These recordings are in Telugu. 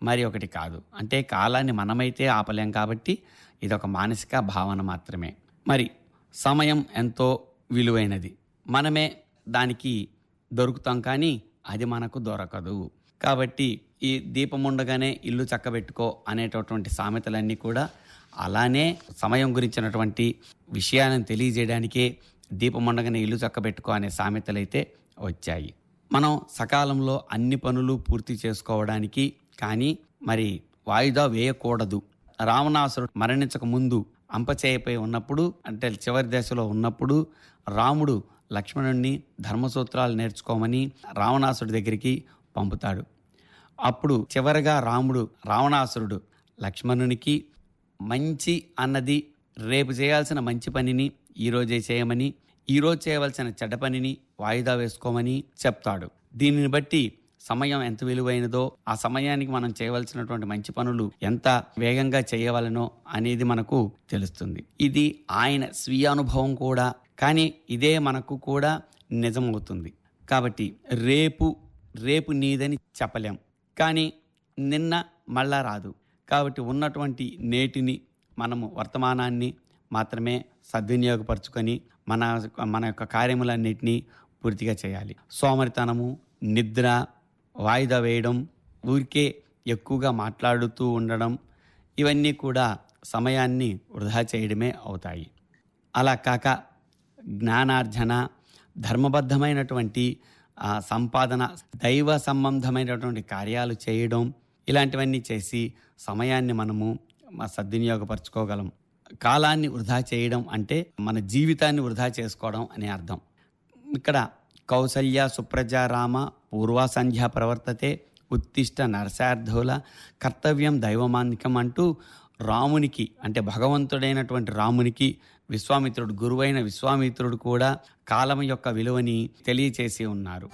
మరి ఒకటి కాదు అంటే కాలాన్ని మనమైతే ఆపలేం కాబట్టి ఇదొక మానసిక భావన మాత్రమే మరి సమయం ఎంతో విలువైనది మనమే దానికి దొరుకుతాం కానీ అది మనకు దొరకదు కాబట్టి ఈ దీపం ఉండగానే ఇల్లు చక్కబెట్టుకో అనేటటువంటి సామెతలన్నీ కూడా అలానే సమయం గురించినటువంటి విషయాలను తెలియజేయడానికే దీపం ఉండగానే ఇల్లు చక్కబెట్టుకో అనే సామెతలైతే వచ్చాయి మనం సకాలంలో అన్ని పనులు పూర్తి చేసుకోవడానికి కానీ మరి వాయిదా వేయకూడదు రావణాసురుడు మరణించక ముందు అంపచేయపై ఉన్నప్పుడు అంటే చివరి దశలో ఉన్నప్పుడు రాముడు లక్ష్మణుణ్ణి ధర్మసూత్రాలు నేర్చుకోమని రావణాసుడి దగ్గరికి పంపుతాడు అప్పుడు చివరగా రాముడు రావణాసురుడు లక్ష్మణునికి మంచి అన్నది రేపు చేయాల్సిన మంచి పనిని ఈరోజే చేయమని ఈరోజు చేయవలసిన చెడ్డ పనిని వాయిదా వేసుకోమని చెప్తాడు దీనిని బట్టి సమయం ఎంత విలువైనదో ఆ సమయానికి మనం చేయవలసినటువంటి మంచి పనులు ఎంత వేగంగా చేయవలనో అనేది మనకు తెలుస్తుంది ఇది ఆయన స్వీయ అనుభవం కూడా కానీ ఇదే మనకు కూడా నిజమవుతుంది కాబట్టి రేపు రేపు నీదని చెప్పలేం కానీ నిన్న మళ్ళా రాదు కాబట్టి ఉన్నటువంటి నేటిని మనము వర్తమానాన్ని మాత్రమే సద్వినియోగపరచుకొని మన మన యొక్క కార్యములన్నిటినీ పూర్తిగా చేయాలి సోమరితనము నిద్ర వాయిదా వేయడం ఊరికే ఎక్కువగా మాట్లాడుతూ ఉండడం ఇవన్నీ కూడా సమయాన్ని వృధా చేయడమే అవుతాయి అలా కాక జ్ఞానార్జన ధర్మబద్ధమైనటువంటి ఆ, సంపాదన దైవ సంబంధమైనటువంటి కార్యాలు చేయడం ఇలాంటివన్నీ చేసి సమయాన్ని మనము మ- సద్వినియోగపరచుకోగలం కాలాన్ని వృధా చేయడం అంటే మన జీవితాన్ని వృధా చేసుకోవడం అనే అర్థం ఇక్కడ కౌసల్య సుప్రజ రామ పూర్వ సంధ్య ప్రవర్తతే ఉత్తిష్ట నరసార్థుల కర్తవ్యం దైవమాన్నికం అంటూ రామునికి అంటే భగవంతుడైనటువంటి రామునికి విశ్వామిత్రుడు గురువైన విశ్వామిత్రుడు కూడా కాలం యొక్క విలువని తెలియచేసి ఉన్నారు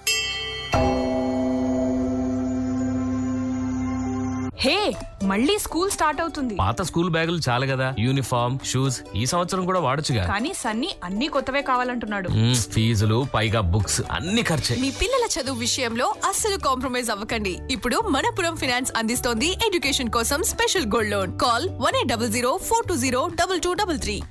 హే మళ్ళీ స్కూల్ స్టార్ట్ అవుతుంది పాత స్కూల్ బ్యాగులు చాలు కదా యూనిఫామ్ షూస్ ఈ సంవత్సరం కూడా వాడొచ్చుగా కానీ సన్నీ అన్ని కొత్తవే కావాలంటున్నాడు మ్మ్, ఫీజులు పైగా బుక్స్ అన్ని ఖర్చే మీ పిల్లల చదువు విషయంలో అస్సలు కాంప్రమైజ్ అవ్వకండి ఇప్పుడు మనపురం ఫైనాన్స్ అందిస్తోంది ఎడ్యుకేషన్ కోసం special gold loan call one eight double zero four two zero double two double three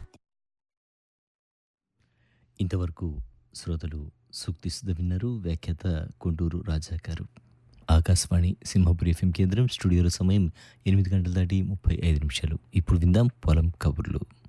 ఇంతవరకు శ్రోతలు సూక్తి సుధ విన్నారు వ్యాఖ్యాత కొండూరు రాజా గారు ఆకాశవాణి సింహపురి ఎఫ్ఎం కేంద్రం స్టూడియోలో సమయం ఎనిమిది గంటల దాటి ముప్పై ఐదు నిమిషాలు ఇప్పుడు విందాం పొలం కబుర్లు